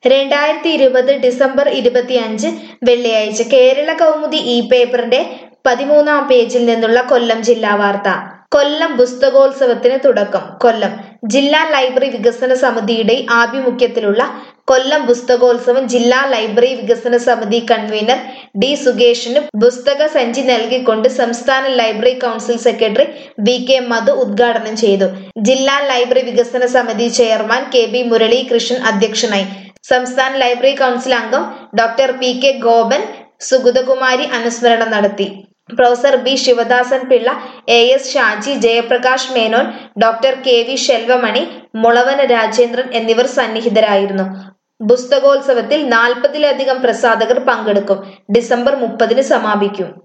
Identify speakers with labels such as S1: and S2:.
S1: രണ്ടായിരത്തി ഇരുപത് ഡിസംബർ ഇരുപത്തിയഞ്ച് വെള്ളിയാഴ്ച കേരള കൗമുദി ഇ പേപ്പറിന്റെ പതിമൂന്നാം പേജിൽ നിന്നുള്ള കൊല്ലം ജില്ലാ വാർത്ത കൊല്ലം പുസ്തകോത്സവത്തിന് തുടക്കം കൊല്ലം ജില്ലാ ലൈബ്രറി വികസന സമിതിയുടെ ആഭിമുഖ്യത്തിലുള്ള കൊല്ലം പുസ്തകോത്സവം ജില്ലാ ലൈബ്രറി വികസന സമിതി കൺവീനർ ഡി സുകേഷിന് പുസ്തക സഞ്ചി നൽകിക്കൊണ്ട് സംസ്ഥാന library council secretary V K Madhu ഉദ്ഘാടനം ചെയ്തു ജില്ലാ ലൈബ്രറി വികസന സമിതി ചെയർമാൻ കെ ബി മുരളീകൃഷ്ണൻ അധ്യക്ഷനായി സംസ്ഥാന ലൈബ്രറി കൗൺസിൽ അംഗം doctor P K Gopan Sugathakumari അനുസ്മരണം നടത്തി professor B Sivadasan Pillai A S Shaji Jayaprakash Menon doctor K V Selvamani Mulavana Rajendran എന്നിവർ സന്നിഹിതരായിരുന്നു പുസ്തകോത്സവത്തിൽ നാൽപ്പതിലധികം പ്രസാധകർ പങ്കെടുക്കും ഡിസംബർ മുപ്പതിന് സമാപിക്കും